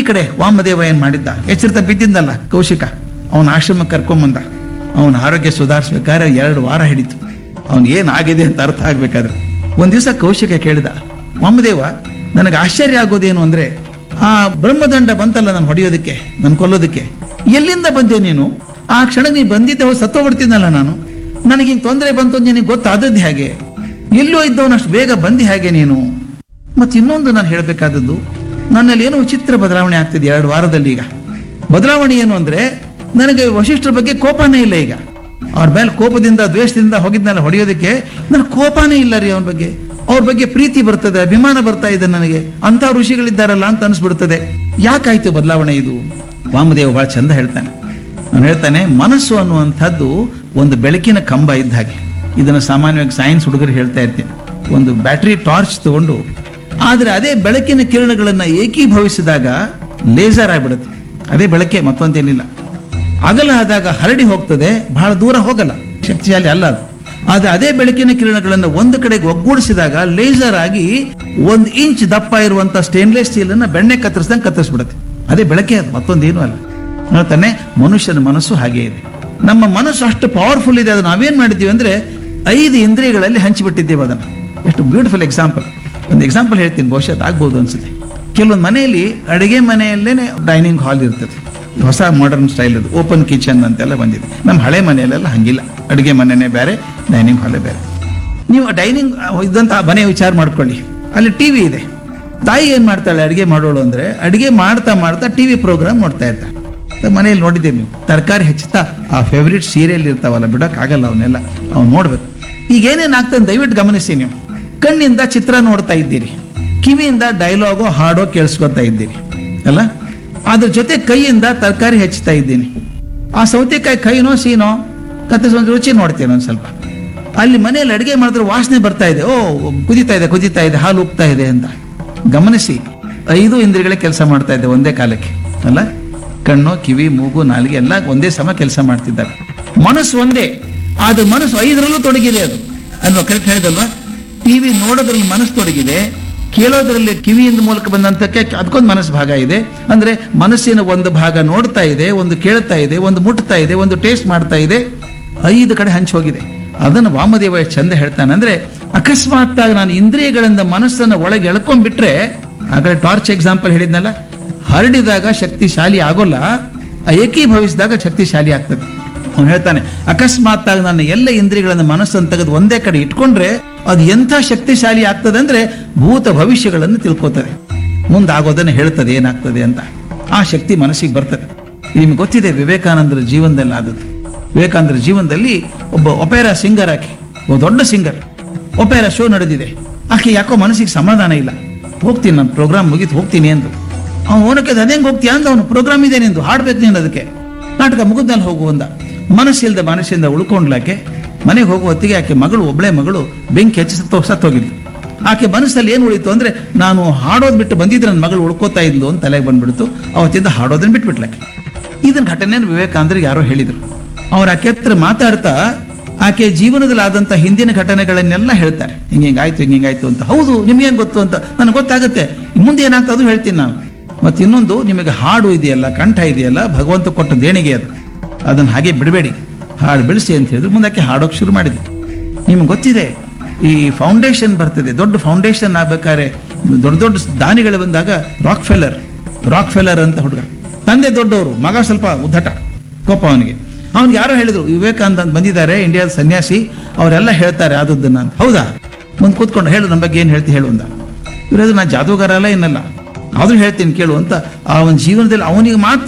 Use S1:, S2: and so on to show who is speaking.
S1: ಕಡೆ ವಾಮದೇವ ಏನ್ ಮಾಡಿದ್ದ ಎಚ್ಚರಿತ ಬಿದ್ದಿದ್ದಲ್ಲ ಕೌಶಿಕ ಅವನ ಆಶ್ರಮಕ್ಕೆ ಕರ್ಕೊಂಬಂದ ಅವನ ಆರೋಗ್ಯ ಸುಧಾರಿಸ್ಬೇಕಾದ್ರೆ ಎರಡು ವಾರ ಹಿಡಿತು ಅವನ್ ಏನಾಗಿದೆ ಅಂತ ಅರ್ಥ ಆಗ್ಬೇಕಾದ್ರೆ ಒಂದ್ ದಿವಸ ಕೌಶಿಕ ಕೇಳಿದ ವಾಮದೇವ ನನಗೆ ಆಶ್ಚರ್ಯ ಆಗೋದೇನು ಅಂದ್ರೆ ಆ ಬ್ರಹ್ಮದಂಡ ಬಂತಲ್ಲ ನಾನು ಹೊಡೆಯೋದಕ್ಕೆ ನಾನು ಕೊಲ್ಲೋದಕ್ಕೆ ಎಲ್ಲಿಂದ ಬಂದೆ ನೀನು ಆ ಕ್ಷಣ ನೀ ಬಂದಿದ್ದೆ ಹೋಗಿ ಸತ್ತೋಗ್ಬಿಡ್ತೀನಲ್ಲ ನಾನು ನನಗೆ ಹಿಂಗೆ ತೊಂದರೆ ಬಂತು ಅಂತ ನಿನಗೆ ಗೊತ್ತಾದದ್ದು ಹೇಗೆ ಎಲ್ಲೋ ಇದ್ದವನಷ್ಟು ಬೇಗ ಬಂದಿ ಹೇಗೆ ನೀನು ಮತ್ತೆ ಇನ್ನೊಂದು ನಾನು ಹೇಳಬೇಕಾದದ್ದು ನನ್ನಲ್ಲಿ ಏನೋ ವಿಚಿತ್ರ ಬದಲಾವಣೆ ಆಗ್ತಿದೆ ಎರಡು ವಾರದಲ್ಲಿ ಈಗ ಬದಲಾವಣೆ ಏನು ಅಂದ್ರೆ ನನಗೆ ವಶಿಷ್ಠರ ಬಗ್ಗೆ ಕೋಪನೇ ಇಲ್ಲ ಈಗ ಅವ್ರ ಮೇಲೆ ಕೋಪದಿಂದ ದ್ವೇಷದಿಂದ ಹೋಗಿದ್ನಲ್ಲ ಹೊಡೆಯೋದಕ್ಕೆ ನನಗೆ ಕೋಪನೇ ಇಲ್ಲ ರೀ ಅವನ ಬಗ್ಗೆ ಅವ್ರ ಬಗ್ಗೆ ಪ್ರೀತಿ ಬರ್ತದೆ ಅಭಿಮಾನ ಬರ್ತಾ ಇದೆ ನನಗೆ ಅಂತ ಋಷಿಗಳಿದ್ದಾರಲ್ಲ ಅಂತ ಅನಿಸ್ಬಿಡ್ತದೆ ಯಾಕಾಯ್ತು ಬದಲಾವಣೆ ಇದು ವಾಮದೇವ ಬಹಳ ಚಂದ ಹೇಳ್ತಾನೆ ಅವನು ಹೇಳ್ತಾನೆ ಮನಸ್ಸು ಅನ್ನುವಂಥದ್ದು ಒಂದು ಬೆಳಕಿನ ಕಂಬ ಇದ್ದ ಹಾಗೆ ಇದನ್ನು ಸಾಮಾನ್ಯವಾಗಿ ಸೈನ್ಸ್ ಹುಡುಗರು ಹೇಳ್ತಾ ಇರ್ತೀನಿ ಒಂದು ಬ್ಯಾಟರಿ ಟಾರ್ಚ್ ತಗೊಂಡು ಆದರೆ ಅದೇ ಬೆಳಕಿನ ಕಿರಣಗಳನ್ನ ಏಕೀಭವಿಸಿದಾಗ ಲೇಸರ್ ಆಗಿಬಿಡುತ್ತೆ ಅದೇ ಬೆಳಕೆ ಮತ್ತೊಂದೇನಿಲ್ಲ ಅಗಲ ಆದಾಗ ಹರಡಿ ಹೋಗ್ತದೆ ಬಹಳ ದೂರ ಹೋಗಲ್ಲ ಶಕ್ತಿಶಾಲಿ ಅಲ್ಲ ಅದು ಆದ್ರೆ ಅದೇ ಬೆಳಕಿನ ಕಿರಣಗಳನ್ನು ಒಂದು ಕಡೆಗೆ ಒಗ್ಗೂಡಿಸಿದಾಗ ಲೇಸರ್ ಆಗಿ ಒಂದು ಇಂಚ್ ದಪ್ಪ ಇರುವಂತ ಸ್ಟೇನ್ಲೆಸ್ ಸ್ಟೀಲ್ ಅನ್ನ ಬೆಣ್ಣೆ ಕತ್ತರಿಸಿದಂಗೆ ಕತ್ತರಿಸ್ಬಿಡುತ್ತೆ ಅದೇ ಬೆಳಕೆ ಅದು ಮತ್ತೊಂದೇನು ಅಲ್ಲ ಹೇಳ್ತಾನೆ ಮನುಷ್ಯನ ಮನಸ್ಸು ಹಾಗೆ ಇದೆ ನಮ್ಮ ಮನಸ್ಸು ಅಷ್ಟು ಪವರ್ಫುಲ್ ಇದೆ ಅದು ನಾವೇನ್ ಮಾಡಿದ್ದೀವಿ ಅಂದ್ರೆ ಐದು ಇಂದ್ರಿಯಗಳಲ್ಲಿ ಹಂಚಿಬಿಟ್ಟಿದ್ದೇವೆ ಅದನ್ನು ಎಷ್ಟು ಬ್ಯೂಟಿಫುಲ್ ಎಕ್ಸಾಂಪಲ್ ಒಂದು ಎಕ್ಸಾಂಪಲ್ ಹೇಳ್ತೀನಿ ಬಹುಶಃ ಆಗ್ಬೋದು ಅನ್ಸುತ್ತೆ ಕೆಲವೊಂದು ಮನೆಯಲ್ಲಿ ಅಡುಗೆ ಮನೆಯಲ್ಲೇನೆ ಡೈನಿಂಗ್ ಹಾಲ್ ಇರ್ತದೆ ಹೊಸ ಮಾಡರ್ನ್ ಸ್ಟೈಲ್ ಅದು ಓಪನ್ ಕಿಚನ್ ಅಂತೆಲ್ಲ ಬಂದಿದೆ ನಮ್ಮ ಹಳೆ ಮನೆಯಲ್ಲೆಲ್ಲ ಹಂಗಿಲ್ಲ ಅಡುಗೆ ಮನೆನೇ ಬೇರೆ ಡೈನಿಂಗ್ ಹಾಲೇ ಬೇರೆ ನೀವು ಡೈನಿಂಗ್ ಇದ್ದಂತ ಮನೆ ವಿಚಾರ ಮಾಡ್ಕೊಳ್ಳಿ ಅಲ್ಲಿ ಟಿವಿ ಇದೆ ತಾಯಿ ಏನ್ ಮಾಡ್ತಾಳೆ ಅಡುಗೆ ಮಾಡೋಳು ಅಂದ್ರೆ ಅಡುಗೆ ಮಾಡ್ತಾ ಮಾಡ್ತಾ ಟಿವಿ ಪ್ರೋಗ್ರಾಮ್ ನೋಡ್ತಾ ಇರ್ತಾಳೆ ಮತ್ತೆ ಮನೇಲಿ ನೋಡಿದ್ದೀವಿ ನೀವು ತರಕಾರಿ ಹೆಚ್ಚುತ್ತಾ ಆ ಫೇವ್ರೇಟ್ ಸೀರಿಯಲ್ ಇರ್ತಾವಲ್ಲ ಬಿಡಕ್ ಆಗಲ್ಲ ಅವನ್ನೆಲ್ಲ ಅವ್ನು ನೋಡ್ಬೇಕು ಈಗ ಏನೇನ್ ಆಗ್ತದೆ ದಯವಿಟ್ಟು ಗಮನಿಸಿ ನೀವು ಕಣ್ಣಿಂದ ಚಿತ್ರ ನೋಡ್ತಾ ಇದ್ದೀರಿ ಕಿವಿಯಿಂದ ಡೈಲಾಗೋ ಹಾಡೋ ಕೇಳಿಸ್ಕೊತಾ ಇದ್ದೀರಿ ಅಲ್ಲ ಅದ್ರ ಜೊತೆ ಕೈಯಿಂದ ತರಕಾರಿ ಹೆಚ್ಚುತ್ತಾ ಇದ್ದೀನಿ ಆ ಸೌತೆಕಾಯಿ ಕೈನೋ ಸೀನೋ ಕತ್ತರಿಸಿ ಒಂದು ರುಚಿ ನೋಡ್ತೀನಿ ಒಂದು ಸ್ವಲ್ಪ ಅಲ್ಲಿ ಮನೆಯಲ್ಲಿ ಅಡುಗೆ ಮಾಡಿದ್ರೆ ವಾಸನೆ ಬರ್ತಾ ಇದೆ ಓ ಕುದಿತಾ ಇದೆ ಕುದಿತಾ ಇದೆ ಹಾಲು ಉಪ್ತಾ ಇದೆ ಅಂತ ಗಮನಿಸಿ ಐದು ಇಂದ್ರಿಯಗಳೇ ಕೆಲಸ ಮಾಡ್ತಾ ಇದೆ ಒಂದೇ ಕಾಲಕ್ಕೆ ಅಲ್ಲ ಕಣ್ಣು ಕಿವಿ ಮೂಗು ನಾಲಿಗೆ ಎಲ್ಲ ಒಂದೇ ಸಮ ಕೆಲಸ ಮಾಡ್ತಿದ್ದಾರೆ ಮನಸ್ಸು ಒಂದೇ ಆದ್ರೆ ಮನಸ್ಸು ಐದರಲ್ಲೂ ತೊಡಗಿದೆ ಅದು ಅಲ್ವಾ ಕರೆಕ್ಟ್ ಹೇಳಿದಲ್ವಾ ಟಿವಿ ನೋಡೋದ್ರಲ್ಲಿ ಮನಸ್ಸು ತೊಡಗಿದೆ ಕೇಳೋದ್ರಲ್ಲಿ ಕಿವಿಯಿಂದ ಮೂಲಕ ಬಂದಂತಕ್ಕೆ ಅದಕ್ಕೊಂದು ಮನಸ್ಸು ಭಾಗ ಇದೆ ಅಂದ್ರೆ ಮನಸ್ಸಿನ ಒಂದು ಭಾಗ ನೋಡ್ತಾ ಇದೆ ಒಂದು ಕೇಳ್ತಾ ಇದೆ ಒಂದು ಮುಟ್ತಾ ಇದೆ ಒಂದು ಟೇಸ್ಟ್ ಮಾಡ್ತಾ ಇದೆ ಐದು ಕಡೆ ಹಂಚಿ ಹೋಗಿದೆ ಅದನ್ನು ವಾಮದೇವ ಎಷ್ಟ್ ಚಂದ ಹೇಳ್ತಾನೆ ಅಂದ್ರೆ ಅಕಸ್ಮಾತ್ ಆಗಿ ನಾನು ಇಂದ್ರಿಯಗಳಿಂದ ಮನಸ್ಸನ್ನು ಒಳಗೆ ಎಳ್ಕೊಂಡ್ಬಿಟ್ರೆ ಆಗಲೇ ಟಾರ್ಚ್ ಎಕ್ಸಾಂಪಲ್ ಹೇಳಿದ್ನಲ್ಲ ಹರಡಿದಾಗ ಶಕ್ತಿಶಾಲಿ ಆಗೋಲ್ಲ ಆ ಏಕೀಭವಿಸಿದಾಗ ಶಕ್ತಿಶಾಲಿ ಆಗ್ತದೆ ಅವನು ಹೇಳ್ತಾನೆ ಅಕಸ್ಮಾತ್ ಆಗಿ ನನ್ನ ಎಲ್ಲ ಇಂದ್ರಿಯಗಳನ್ನ ಮನಸ್ಸನ್ನು ತೆಗೆದು ಒಂದೇ ಕಡೆ ಇಟ್ಕೊಂಡ್ರೆ ಅದು ಎಂಥ ಶಕ್ತಿಶಾಲಿ ಆಗ್ತದೆ ಅಂದ್ರೆ ಭೂತ ಭವಿಷ್ಯಗಳನ್ನು ತಿಳ್ಕೊತದೆ ಮುಂದಾಗೋದನ್ನು ಹೇಳ್ತದೆ ಏನಾಗ್ತದೆ ಅಂತ ಆ ಶಕ್ತಿ ಮನಸ್ಸಿಗೆ ಬರ್ತದೆ ನಿಮ್ಗೆ ಗೊತ್ತಿದೆ ವಿವೇಕಾನಂದರ ಜೀವನದಲ್ಲಿ ಆದದ್ದು ವಿವೇಕಾನಂದರ ಜೀವನದಲ್ಲಿ ಒಬ್ಬ ಒಪೇರಾ ಸಿಂಗರ್ ಆಕೆ ಒಬ್ಬ ದೊಡ್ಡ ಸಿಂಗರ್ ಒಪೇರಾ ಶೋ ನಡೆದಿದೆ ಆಕೆ ಯಾಕೋ ಮನಸ್ಸಿಗೆ ಸಮಾಧಾನ ಇಲ್ಲ ಹೋಗ್ತೀನಿ ನಾನು ಪ್ರೋಗ್ರಾಮ್ ಮುಗಿತು ಹೋಗ್ತೀನಿ ಎಂದು ಅವ್ನು ಓನಕ್ಕೆ ಅದೇಂಗೆ ಹೋಗ್ತೀಯ ಅಂತ ಅವನು ಪ್ರೋಗ್ರಾಮ್ ಇದೆ ನಿಂದು ಹಾಡ್ಬೇಕು ನೀನು ಅದಕ್ಕೆ ನಾಟಕ ಮುಗಿದ್ಮೇಲೆ ಹೋಗು ಅಂದ ಮನಸ್ಸಿಲ್ದ ಮನಸ್ಸಿಂದ ಉಳ್ಕೊಂಡ್ಲಾಕೆ ಮನೆಗೆ ಹೋಗುವ ಹೊತ್ತಿಗೆ ಆಕೆ ಮಗಳು ಒಬ್ಬಳೆ ಮಗಳು ಬೆಂಕಿ ಹಚ್ಚಿ ಸತ್ತು ಸತ್ತೋಗಿದ್ಲು ಆಕೆ ಮನಸ್ಸಲ್ಲಿ ಏನು ಉಳಿತು ಅಂದ್ರೆ ನಾನು ಹಾಡೋದ್ ಬಿಟ್ಟು ಬಂದಿದ್ರೆ ನನ್ನ ಮಗಳು ಉಳ್ಕೋತಾ ಇದ್ಲು ಅಂತ ತಲೆಗೆ ಬಂದ್ಬಿಡ್ತು ಅವತ್ತಿಂದ ಹಾಡೋದನ್ನ ಬಿಟ್ಬಿಟ್ಲಾಕೆ ಇದನ್ನ ಘಟನೆಯನ್ನು ವಿವೇಕಾನಂದರಿಗೆ ಯಾರೋ ಹೇಳಿದ್ರು ಅವ್ರ ಆಕೆ ಹತ್ರ ಮಾತಾಡ್ತಾ ಆಕೆ ಜೀವನದಲ್ಲಿ ಆದಂತ ಹಿಂದಿನ ಘಟನೆಗಳನ್ನೆಲ್ಲ ಹೇಳ್ತಾರೆ ಹಿಂಗೆ ಹಿಂಗಾಯ್ತು ಹಿಂಗೆ ಹಿಂಗಾಯ್ತು ಅಂತ ಹೌದು ನಿಮ್ಗೆ ಏನ್ ಗೊತ್ತು ಅಂತ ನನಗೆ ಗೊತ್ತಾಗುತ್ತೆ ಮುಂದೆ ಏನಾಗ್ತದೆ ಅದು ಹೇಳ್ತೀನಿ ನಾನು ಮತ್ತೆ ಇನ್ನೊಂದು ನಿಮಗೆ ಹಾಡು ಇದೆಯಲ್ಲ ಕಂಠ ಇದೆಯಲ್ಲ ಭಗವಂತ ಕೊಟ್ಟ ದೇಣಿಗೆ ಅದು ಅದನ್ನ ಹಾಗೆ ಬಿಡಬೇಡಿ ಹಾಡು ಬೆಳೆಸಿ ಅಂತ ಹೇಳಿದ್ರು ಮುಂದಕ್ಕೆ ಹಾಡೋಕೆ ಶುರು ಮಾಡಿದ್ವಿ ನಿಮ್ಗೆ ಗೊತ್ತಿದೆ ಈ ಫೌಂಡೇಶನ್ ಬರ್ತದೆ ದೊಡ್ಡ ಫೌಂಡೇಶನ್ ಆಗ್ಬೇಕಾದ್ರೆ ದೊಡ್ಡ ದೊಡ್ಡ ದಾನಿಗಳು ಬಂದಾಗ ರಾಕ್ ಫೆಲ್ಲರ್ ರಾಕ್ ಫೆಲ್ಲರ್ ಅಂತ ಹುಡುಗ ತಂದೆ ದೊಡ್ಡವರು ಮಗ ಸ್ವಲ್ಪ ಉದ್ದಟ ಕೋಪ ಅವನಿಗೆ ಅವ್ನಿಗೆ ಯಾರೋ ಹೇಳಿದ್ರು ವಿವೇಕಾನಂದ ಅಂತ ಬಂದಿದ್ದಾರೆ ಇಂಡಿಯಾದ ಸನ್ಯಾಸಿ ಅವರೆಲ್ಲ ಹೇಳ್ತಾರೆ ಆದದ್ದನ್ನ ಅಂತ ಹೌದಾ ಮುಂದೆ ಕೂತ್ಕೊಂಡು ಹೇಳು ನಮ್ಮ ಬಗ್ಗೆ ಏನು ಹೇಳ್ತಿ ಹೇಳು ಅಂದ ಇವ್ರದು ನಾನು ಜಾದೂಗಾರ ಅಲ್ಲ ಏನಲ್ಲ ಆದ್ರೂ ಹೇಳ್ತೀನಿ ಕೇಳು ಅಂತ ಆ ಒಂದು ಜೀವನದಲ್ಲಿ ಅವನಿಗೆ ಮಾತ್ರ